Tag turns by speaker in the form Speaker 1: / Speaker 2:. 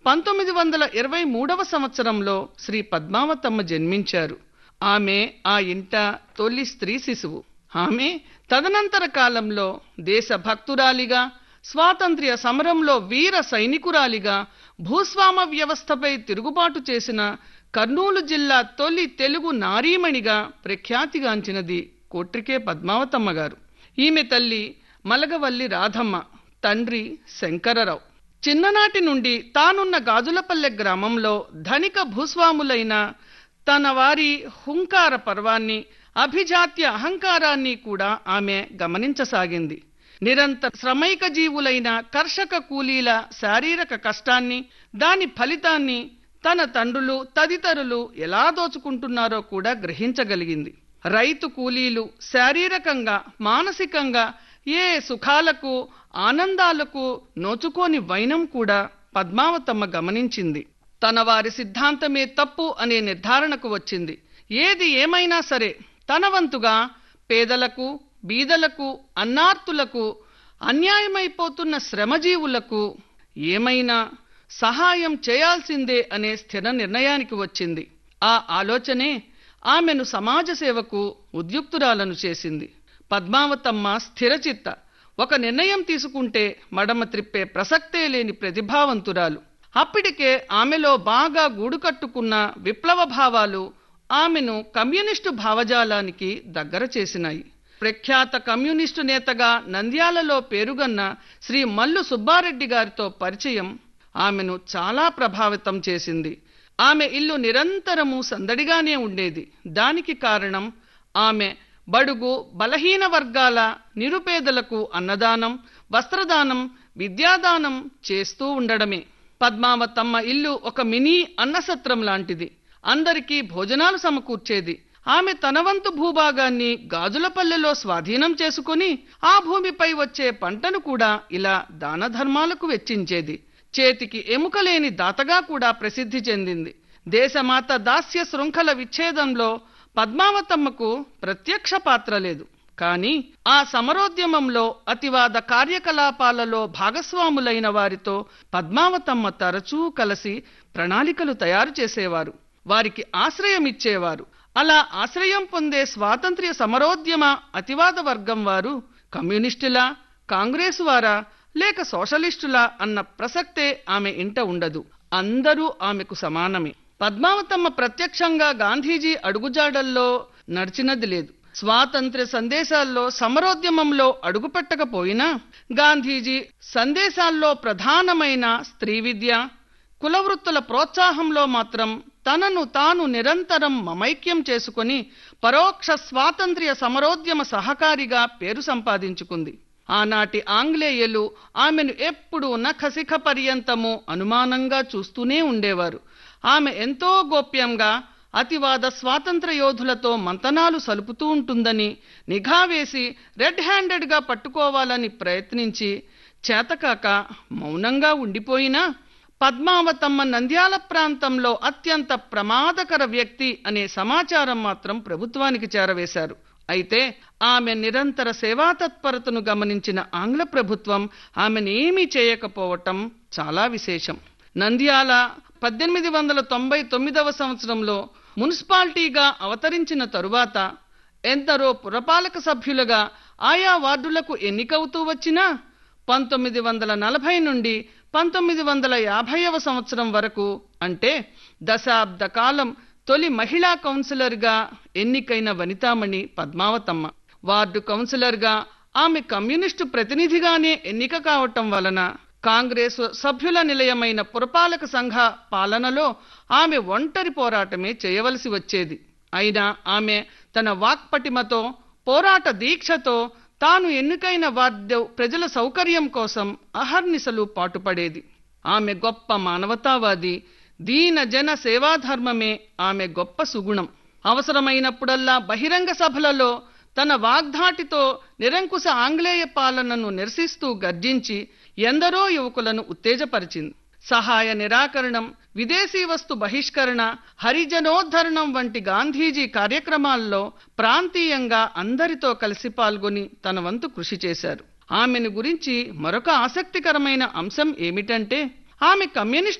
Speaker 1: పంతొమ్మిది వందల ఇరవై మూడవ సంవత్సరంలో శ్రీ పద్మావతమ్మ జన్మించారు ఆమె ఆ ఇంట తొలి స్త్రీ శిశువు ఆమె తదనంతర కాలంలో దేశభక్తురాలిగా స్వాతంత్ర్య సమరంలో వీర సైనికురాలిగా భూస్వామ వ్యవస్థపై తిరుగుబాటు చేసిన కర్నూలు జిల్లా తొలి తెలుగు నారీమణిగా ప్రఖ్యాతిగాంచినది కోట్రికే పద్మావతమ్మ గారు ఈమె తల్లి మలగవల్లి రాధమ్మ తండ్రి శంకరరావు చిన్ననాటి నుండి తానున్న గాజులపల్లె గ్రామంలో ధనిక భూస్వాములైన తన వారి హుంకార పర్వాన్ని అభిజాత్య అహంకారాన్ని కూడా ఆమె గమనించసాగింది నిరంతర శ్రమైక జీవులైన కర్షక కూలీల శారీరక కష్టాన్ని దాని ఫలితాన్ని తన తండ్రులు తదితరులు ఎలా దోచుకుంటున్నారో కూడా గ్రహించగలిగింది రైతు కూలీలు శారీరకంగా మానసికంగా ఏ సుఖాలకు ఆనందాలకు నోచుకోని వైనం కూడా పద్మావతమ్మ గమనించింది తన వారి సిద్ధాంతమే తప్పు అనే నిర్ధారణకు వచ్చింది ఏది ఏమైనా సరే తన వంతుగా పేదలకు బీదలకు అన్నార్తులకు అన్యాయమైపోతున్న శ్రమజీవులకు ఏమైనా సహాయం చేయాల్సిందే అనే స్థిర నిర్ణయానికి వచ్చింది ఆ ఆలోచనే ఆమెను సమాజ సేవకు ఉద్యుక్తురాలను చేసింది పద్మావతమ్మ స్థిరచిత్త ఒక నిర్ణయం తీసుకుంటే మడమ త్రిప్పే ప్రసక్తే లేని ప్రతిభావంతురాలు అప్పటికే ఆమెలో బాగా గూడుకట్టుకున్న విప్లవ భావాలు ఆమెను కమ్యూనిస్టు భావజాలానికి దగ్గర చేసినాయి ప్రఖ్యాత కమ్యూనిస్టు నేతగా నంద్యాలలో పేరుగన్న శ్రీ మల్లు సుబ్బారెడ్డి గారితో పరిచయం ఆమెను చాలా ప్రభావితం చేసింది ఆమె ఇల్లు నిరంతరము సందడిగానే ఉండేది దానికి కారణం ఆమె బడుగు బలహీన వర్గాల నిరుపేదలకు అన్నదానం వస్త్రదానం విద్యాదానం చేస్తూ ఉండడమే పద్మావతమ్మ ఇల్లు ఒక మినీ అన్నసత్రం లాంటిది అందరికీ భోజనాలు సమకూర్చేది ఆమె తన వంతు భూభాగాన్ని గాజులపల్లెలో స్వాధీనం చేసుకుని ఆ భూమిపై వచ్చే పంటను కూడా ఇలా దాన ధర్మాలకు వెచ్చించేది చేతికి ఎముకలేని దాతగా కూడా ప్రసిద్ధి చెందింది దేశమాత దాస్య శృంఖల విచ్ఛేదంలో పద్మావతమ్మకు ప్రత్యక్ష పాత్ర లేదు కానీ ఆ సమరోద్యమంలో అతివాద కార్యకలాపాలలో భాగస్వాములైన వారితో పద్మావతమ్మ తరచూ కలిసి ప్రణాళికలు తయారు చేసేవారు వారికి ఆశ్రయం ఇచ్చేవారు అలా ఆశ్రయం పొందే స్వాతంత్ర్య సమరోద్యమ అతివాద వర్గం వారు కమ్యూనిస్టులా కాంగ్రెసు వారా లేక సోషలిస్టులా అన్న ప్రసక్తే ఆమె ఇంట ఉండదు అందరూ ఆమెకు సమానమే పద్మావతమ్మ ప్రత్యక్షంగా గాంధీజీ అడుగుజాడల్లో నడిచినది లేదు స్వాతంత్ర్య సందేశాల్లో సమరోద్యమంలో అడుగుపెట్టకపోయినా గాంధీజీ సందేశాల్లో ప్రధానమైన స్త్రీ విద్య కులవృత్తుల ప్రోత్సాహంలో మాత్రం తనను తాను నిరంతరం మమైక్యం చేసుకుని పరోక్ష స్వాతంత్ర్య సమరోద్యమ సహకారిగా పేరు సంపాదించుకుంది ఆనాటి ఆంగ్లేయులు ఆమెను ఎప్పుడూ నఖశిఖ పర్యంతము అనుమానంగా చూస్తూనే ఉండేవారు ఆమె ఎంతో గోప్యంగా అతివాద స్వాతంత్ర యోధులతో మంతనాలు సలుపుతూ ఉంటుందని నిఘా వేసి రెడ్ హ్యాండెడ్గా పట్టుకోవాలని ప్రయత్నించి చేతకాక మౌనంగా ఉండిపోయినా పద్మావతమ్మ నంద్యాల ప్రాంతంలో అత్యంత ప్రమాదకర వ్యక్తి అనే సమాచారం మాత్రం ప్రభుత్వానికి చేరవేశారు అయితే ఆమె నిరంతర సేవాతత్పరతను గమనించిన ఆంగ్ల ప్రభుత్వం ఆమెనేమీ చేయకపోవటం చాలా విశేషం నంద్యాల పద్దెనిమిది వందల తొంభై తొమ్మిదవ సంవత్సరంలో మున్సిపాలిటీగా అవతరించిన తరువాత ఎందరో పురపాలక సభ్యులుగా ఆయా వార్డులకు ఎన్నికవుతూ వచ్చినా పంతొమ్మిది వందల నలభై నుండి పంతొమ్మిది వందల యాభైవ సంవత్సరం వరకు అంటే దశాబ్ద కాలం తొలి మహిళా కౌన్సిలర్గా ఎన్నికైన వనితామణి పద్మావతమ్మ వార్డు కౌన్సిలర్గా ఆమె కమ్యూనిస్టు ప్రతినిధిగానే ఎన్నిక కావటం వలన కాంగ్రెస్ సభ్యుల నిలయమైన పురపాలక సంఘ పాలనలో ఆమె ఒంటరి పోరాటమే చేయవలసి వచ్చేది అయినా ఆమె తన వాక్పటిమతో పోరాట దీక్షతో తాను ఎన్నికైన వార్డు ప్రజల సౌకర్యం కోసం అహర్నిశలు పాటుపడేది ఆమె గొప్ప మానవతావాది దీన జన సేవాధర్మమే ఆమె గొప్ప సుగుణం అవసరమైనప్పుడల్లా బహిరంగ సభలలో తన వాగ్ధాటితో నిరంకుశ ఆంగ్లేయ పాలనను నిరసిస్తూ గర్జించి ఎందరో యువకులను ఉత్తేజపరిచింది సహాయ నిరాకరణం విదేశీ వస్తు బహిష్కరణ హరిజనోద్ధరణం వంటి గాంధీజీ కార్యక్రమాల్లో ప్రాంతీయంగా అందరితో కలిసి పాల్గొని తన వంతు కృషి చేశారు ఆమెను గురించి మరొక ఆసక్తికరమైన అంశం ఏమిటంటే ఆమె కమ్యూనిస్టు